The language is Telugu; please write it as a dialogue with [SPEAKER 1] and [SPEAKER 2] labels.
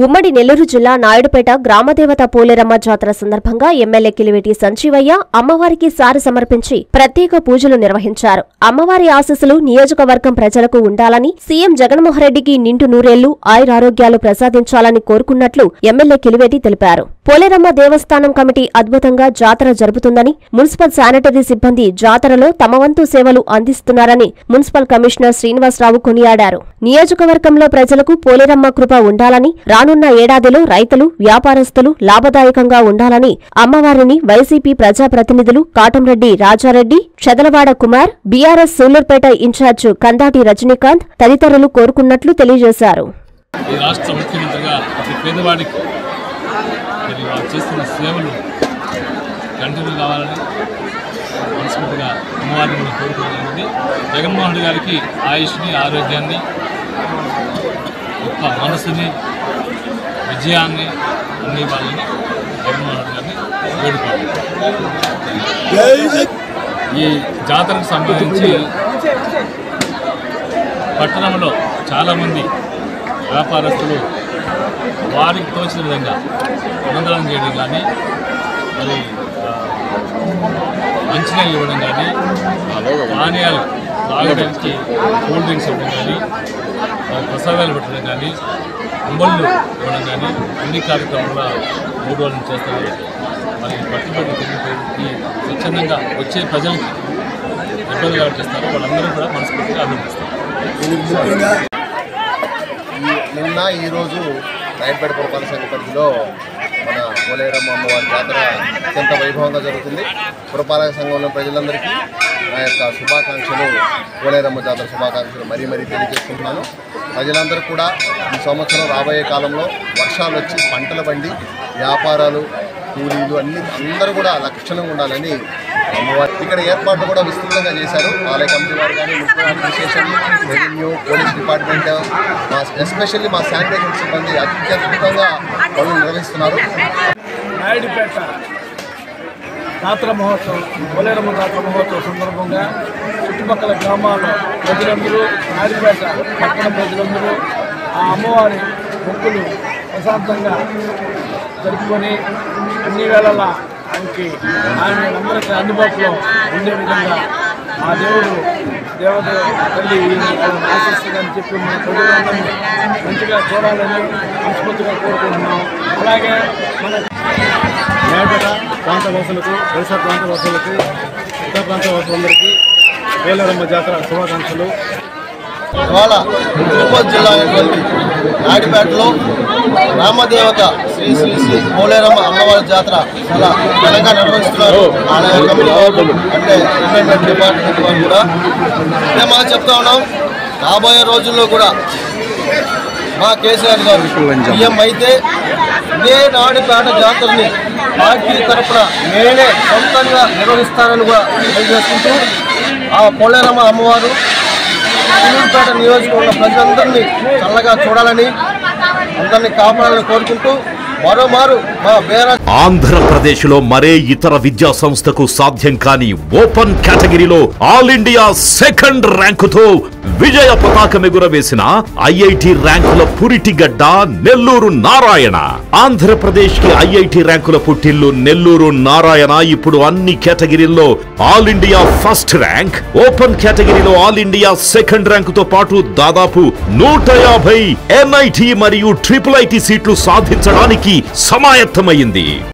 [SPEAKER 1] ఉమ్మడి నెల్లూరు జిల్లా నాయుడుపేట గ్రామదేవత పోలేరమ్మ జాతర సందర్భంగా ఎమ్మెల్యే కిలివేటి సంజీవయ్య అమ్మవారికి సారి సమర్పించి ప్రత్యేక పూజలు నిర్వహించారు అమ్మవారి ఆశీస్సులు నియోజకవర్గం ప్రజలకు ఉండాలని సీఎం జగన్మోహన్రెడ్డికి నిండు నూరేళ్లు ఆయురారోగ్యాలు ప్రసాదించాలని కోరుకున్నట్లు ఎమ్మెల్యే కిలివేటి తెలిపారు పోలేరమ్మ దేవస్థానం కమిటీ అద్భుతంగా జాతర జరుపుతుందని మున్సిపల్ శానిటరీ సిబ్బంది జాతరలో తమ వంతు సేవలు అందిస్తున్నారని మున్సిపల్ కమిషనర్ శ్రీనివాసరావు కొనియాడారు నియోజకవర్గంలో ప్రజలకు పోలేరమ్మ కృప ఉండాలని రానున్న ఏడాదిలో రైతులు వ్యాపారస్తులు లాభదాయకంగా ఉండాలని అమ్మవారిని వైసీపీ ప్రజాప్రతినిధులు కాటంరెడ్డి రాజారెడ్డి చదలవాడ కుమార్ బీఆర్ఎస్ సూలూర్పేట ఇన్ఛార్జ్ కందాటి రజనీకాంత్ తదితరులు కోరుకున్నట్లు తెలియజేశారు
[SPEAKER 2] ఈ రాష్ట్ర ముఖ్యమంత్రిగా ప్రతి పేదవాడికి మరి వారు చేస్తున్న సేవలు కంటిన్యూ కావాలని మనస్ఫూర్తిగా అమ్మవారిని మనం కోరుకోగలిగింది జగన్మోహన్ రెడ్డి గారికి ఆయుష్ని ఆరోగ్యాన్ని గొప్ప మనసుని విజయాన్ని అన్ని వాళ్ళని జగన్మోహన్ రెడ్డి గారిని వేడుకోవాలి ఈ జాతరకు సంబంధించి పట్టణంలో చాలామంది వ్యాపారస్తులు వారికి తోచిన విధంగా అన్నదానం చేయడం కానీ మరి ఆ, మంచినీళ్ళు ఇవ్వడం కానీ పానీయాలు తాగడానికి కూల్ డ్రింక్స్ ఇవ్వడం కానీ ఆ, ప్రసాదాలు పెట్టడం కానీ అంబళ్ళు ఇవ్వడం కానీ అన్ని కార్యక్రమాలు మూడు రోజులు చేస్తారు మరి పట్టుబడి తిరిగి స్వచ్ఛందంగా వచ్చే ప్రజలకి ఇబ్బంది కల్పిస్తారో వాళ్ళందరూ కూడా మనస్ఫూర్తిగా అభినందిస్తారు
[SPEAKER 3] ఈ- నిన్న ఈరోజు నాయపేట పురపాలక సంఘ పరిధిలో మన పోలేరమ్మ అమ్మవారి జాతర అత్యంత వైభవంగా జరుగుతుంది పురపాలక సంఘంలో ప్రజలందరికీ నా యొక్క శుభాకాంక్షలు పోలేరమ్మ జాతర శుభాకాంక్షలు మరీ మరీ తెలియజేసుకుంటున్నాను ప్రజలందరూ కూడా ఈ సంవత్సరం రాబోయే కాలంలో వర్షాలు వచ్చి పంటలు పండి వ్యాపారాలు కూలీలు అన్ని అందరూ కూడా లక్షణంగా ఉండాలని అమ్మవారి ఇక్కడ ఏర్పాట్లు కూడా విస్తృతంగా చేశారు ఆలయ కమిటీ వారు కానీ municipal administration revenue police department మా ఎస్పెషల్లీ మా శానిటేషన్ సిబ్బంది అత్యద్భుతంగా పనులు నిర్వహిస్తున్నారు
[SPEAKER 4] నాయుడుపేట జాతర మహోత్సవం పోలేరమ్మ జాతర మహోత్సవం సందర్భంగా చుట్టుపక్కల గ్రామాల్లో ప్రజలందరూ నాయుడుపేట పట్టణ ప్రజలందరూ ఆ అమ్మవారి మొక్కులు ప్రశాంతంగా జరుపుకొని అన్ని వేళలా ఆయనకి ఆయన అందరికీ అందుబాటులో ఉండే విధంగా ఆ దేవుడు దేవత తల్లి వాళ్ళని ఆశిస్తుందని చెప్పి మన ప్రజలందరినీ మంచిగా చూడాలని మనస్ఫూర్తిగా కోరుకుంటున్నాం అలాగే మన
[SPEAKER 5] మేపేట ప్రాంత వాసులకు పరిసర ప్రాంత వాసులకు ఇతర ప్రాంత వాసులందరికీ వేలరమ్మ జాతర శుభాకాంక్షలు
[SPEAKER 3] ఇవాళ తిరుపతి జిల్లా అయినటువంటి నాయుడుపేటలో రామదేవత శ్రీ శ్రీ శ్రీ పోలేరమ్మ అమ్మవారి జాతర చాలా ఘనంగా నిర్వహిస్తున్నారు ఆలయ కమిటీ వారు, అంటే ఎంటర్టైన్మెంట్ డిపార్ట్మెంట్ వారు కూడా మేము మనం చెప్తా ఉన్నాం రాబోయే రోజుల్లో కూడా మా కేసీఆర్ గారు సీఎం అయితే ఇదే నాయుడుపేట జాతరని పార్టీ తరఫున నేనే సొంతంగా నిర్వహిస్తానని కూడా తెలియజేసుకుంటూ ఆ పోలేరమ్మ అమ్మవారు సూళ్ళూరుపేట నియోజకవర్గ ప్రజలందరినీ చల్లగా చూడాలని అందరినీ కాపాడాలని కోరుకుంటూ మరోమారు మా బేర
[SPEAKER 6] ఆంధ్రప్రదేశ్లో మరే ఇతర విద్యా సంస్థకు సాధ్యం కాని ఓపెన్ కేటగిరీలో ఆల్ ఇండియా సెకండ్ ర్యాంకుతో విజయ పతాకం ఎగురవేసిన ఐఐటి ర్యాంకుల పురిటిగడ్డ నెల్లూరు నారాయణ ఆంధ్రప్రదేశ్ కి ఐఐటి ర్యాంకుల పుట్టిల్లు నెల్లూరు నారాయణ ఇప్పుడు అన్ని కేటగిరీల్లో all India first rank open కేటగిరీలో ఆల్ ఇండియా సెకండ్ ర్యాంకుతో పాటు దాదాపు నూట యాభై ఎన్ఐటి మరియు ట్రిపుల్ ఐటి సీట్లు సాధించడానికి సమాయత్తమైంది